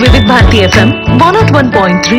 వివిధ Bharati FM one naught one point three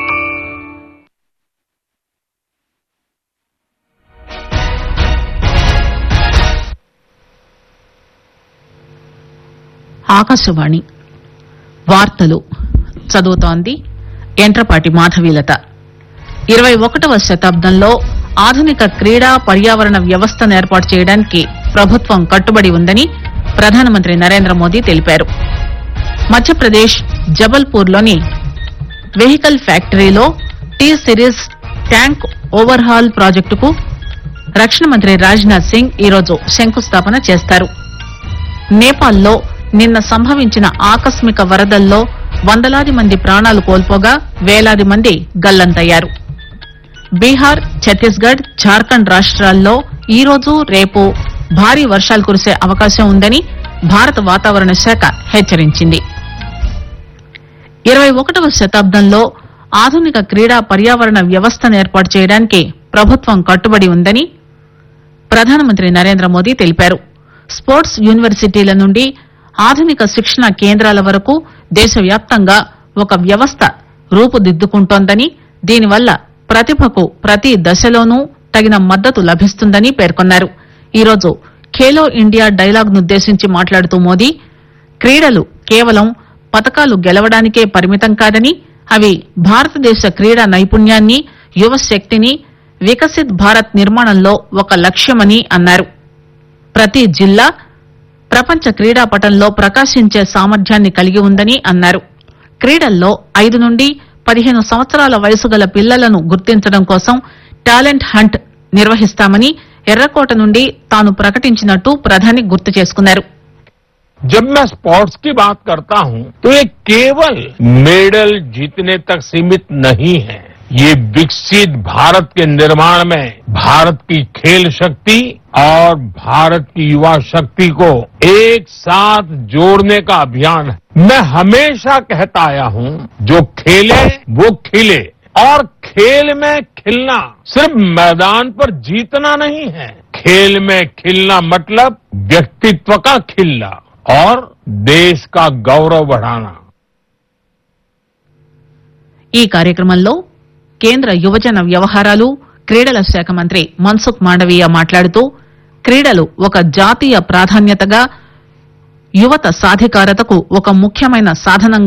Akashvani వార్తలు చదువుతోంది ఎంట్రపాటి మాధవీలత ఇరవై ఒకటవ శతాబ్దంలో ఆధునిక క్రీడా పర్యావరణ వ్యవస్థను ఏర్పాటు చేయడానికి ప్రభుత్వం కట్టుబడి ఉందని ప్రధానమంత్రి నరేంద్ర మోదీ తెలిపారు మధ్యప్రదేశ్ జబల్పూర్లోని వెహికల్ ఫ్యాక్టరీలో టీ సిరీస్ ట్యాంక్ ఓవర్హాల్ ప్రాజెక్టుకు రక్షణ మంత్రి రాజ్నాథ్ సింగ్ ఈరోజు శంకుస్థాపన చేస్తారు నేపాల్లో నిన్న సంభవించిన ఆకస్మిక వరదల్లో వందలాది మంది ప్రాణాలు కోల్పోగా వేలాది మంది గల్లంతయ్యారు బీహార్ ఛత్తీస్గఢ్ జార్ఖండ్ రాష్ట్రాల్లో ఈ రోజు రేపు భారీ వర్షాలు కురిసే అవకాశం ఉందని భారత వాతావరణ శాఖ హెచ్చరించింది ఇరవై ఒకటవ శతాబ్దంలో ఆధునిక క్రీడా పర్యావరణ వ్యవస్థను ఏర్పాటు చేయడానికి ప్రభుత్వం కట్టుబడి ఉందని ప్రధానమంత్రి నరేంద్ర మోదీ తెలిపారు స్పోర్ట్స్ యూనివర్సిటీల నుండి ఆధునిక శిక్షణ కేంద్రాల వరకు దేశవ్యాప్తంగా ఒక వ్యవస్థ రూపుదిద్దుకుంటోందని దీనివల్ల ప్రతిభకు ప్రతి దశలోనూ తగిన మద్దతు లభిస్తుందని పేర్కొన్నారు ఈరోజు ఖేలో ఇండియా డైలాగ్ నుద్దేశించి మాట్లాడుతూ మోదీ క్రీడలు కేవలం పతకాలు గెలవడానికే పరిమితం కాదని అవి భారతదేశ క్రీడా నైపుణ్యాన్ని యువశక్తిని వికసిత్ భారత్ నిర్మాణంలో ఒక లక్ష్యమని అన్నారు ప్రతి జిల్లా ప్రపంచ క్రీడాపటంలో ప్రకాశించే సామర్థ్యాన్ని కలిగి ఉందని అన్నారు క్రీడల్లో ఐదు నుండి పదిహేను సంవత్సరాల వయసు గల పిల్లలను గుర్తించడం కోసం టాలెంట్ హంట్ నిర్వహిస్తామని ఎర్రకోట నుండి తాను ప్రకటించినట్టు ప్రధాని గుర్తు చేసుకున్నారు जब मैं स्पोर्ट्स की बात करता हूं तो ये केवल मेडल जीतने तक सीमित नहीं है ये विकसित भारत के निर्माण में भारत की खेल शक्ति और भारत की युवा शक्ति को एक साथ जोड़ने का अभियान है मैं हमेशा कहता आया हूं जो खेले वो खिले और खेल में खिलना सिर्फ मैदान पर जीतना नहीं है खेल में खिलना मतलब व्यक्तित्व का खिलना और देश का गौरव बढ़ाना ఈ కార్యక్రమంలో కేంద్ర యువజన వ్యవహారాలు క్రీడల శాఖ మంత్రి మన్సుఖ్ మాండవీయ మాట్లాడుతూ క్రీడలు ఒక జాతీయ ప్రాధాన్యతగా యువత సాధికారతకు ఒక ముఖ్యమైన సాధనంగా